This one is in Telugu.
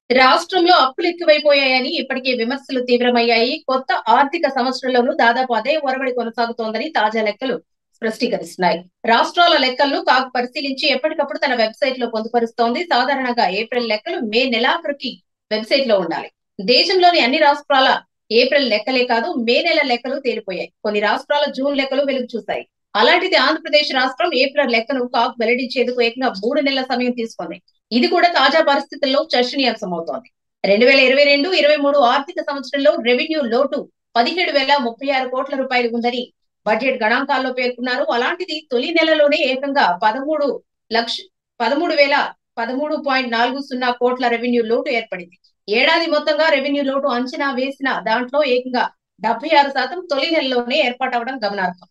రాష్ట్రంలో అప్పులు ఎక్కువైపోయాయని ఇప్పటికే విమర్శలు తీవ్రమయ్యాయి కొత్త ఆర్థిక సంవత్సరంలోనూ దాదాపు అదే ఒరవడి కొనసాగుతోందని తాజా లెక్కలు స్పష్టీకరిస్తున్నాయి రాష్ట్రాల లెక్కలను కాగ్ పరిశీలించి ఎప్పటికప్పుడు తన వెబ్సైట్ లో పొందుపరుస్తోంది సాధారణంగా ఏప్రిల్ లెక్కలు మే నెలాఖరుకి వెబ్సైట్ లో ఉండాలి దేశంలోని అన్ని రాష్ట్రాల ఏప్రిల్ లెక్కలే కాదు మే నెల లెక్కలు తేలిపోయాయి కొన్ని రాష్ట్రాల జూన్ లెక్కలు వెలుగు చూశాయి అలాంటిది ఆంధ్రప్రదేశ్ రాష్ట్రం ఏప్రిల్ లెక్కను కాగ్ వెల్లడించేందుకు ఏకంగా మూడు నెలల సమయం తీసుకుంది ఇది కూడా తాజా పరిస్థితుల్లో చర్చనీయాంశం అవుతోంది రెండు వేల ఇరవై రెండు ఇరవై మూడు ఆర్థిక సంవత్సరంలో రెవెన్యూ లోటు పదిహేడు వేల ముప్పై ఆరు కోట్ల రూపాయలు ఉందని బడ్జెట్ గణాంకాల్లో పేర్కొన్నారు అలాంటిది తొలి నెలలోనే ఏకంగా పదమూడు లక్ష పదమూడు వేల పదమూడు పాయింట్ నాలుగు సున్నా కోట్ల రెవెన్యూ లోటు ఏర్పడింది ఏడాది మొత్తంగా రెవెన్యూ లోటు అంచనా వేసిన దాంట్లో ఏకంగా డెబ్బై ఆరు శాతం తొలి నెలలోనే ఏర్పాటవడం గమనార్హం